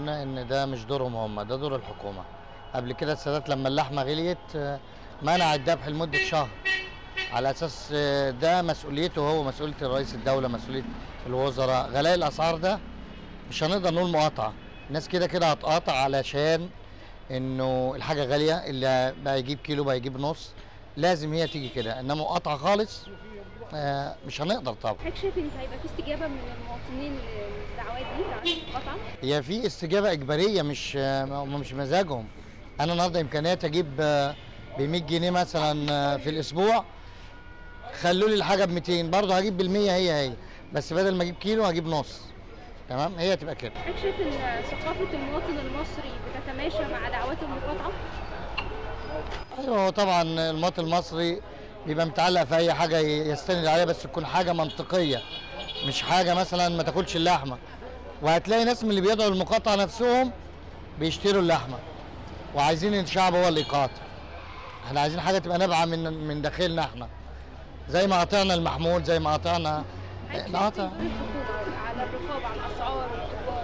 قلنا ان ده مش دورهم هم ده دور الحكومه قبل كده السادات لما اللحمه غليت آه، منع الذبح لمده شهر على اساس آه، ده مسؤوليته هو مسؤوليه رئيس الدوله مسؤوليه الوزراء غلاء الاسعار ده مش هنقدر نقول مقاطعه الناس كده كده هتقاطع علشان انه الحاجه غاليه اللي بقى يجيب كيلو بقى يجيب نص لازم هي تيجي كده انما مقاطعه خالص آه، مش هنقدر طبعا حضرتك شايف ان هيبقى في استجابه من المواطنين للدعوات دي دعوات المقاطعه هي في استجابه اجباريه مش هم مش مزاجهم انا النهارده امكانيات اجيب ب 100 جنيه مثلا آه، في الاسبوع خلوا لي الحاجه ب 200 برضه هجيب بال 100 هي هي بس بدل ما اجيب كيلو هجيب نص تمام هي تبقى كده حضرتك شايف ان ثقافه المواطن المصري بتتماشى مع دعوات المقاطعه ايوه هو طبعا المواطن المصري بيبقى متعلق في اي حاجه يستند عليها بس تكون حاجه منطقيه مش حاجه مثلا ما تاكلش اللحمه وهتلاقي ناس من اللي بيدعوا المقاطعه نفسهم بيشتروا اللحمه وعايزين الشعب هو اللي يقاطع احنا عايزين حاجه تبقى نابعه من من داخلنا احنا زي ما قاطعنا المحمول زي ما قاطعنا حضرتك شايف نقاطع دور الحكومه على الرقابه على الاسعار والتجار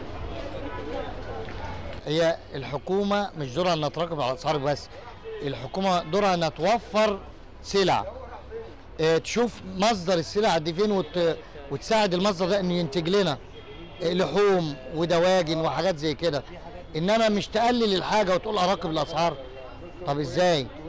هي الحكومه مش دورها انها تراقب على الاسعار بس الحكومه دورها انها توفر سلع اه، تشوف مصدر السلع دي فين وت... وتساعد المصدر ده انه ينتج لنا اه، لحوم ودواجن وحاجات زي كده انما مش تقلل الحاجه وتقول اراقب الاسعار طب ازاي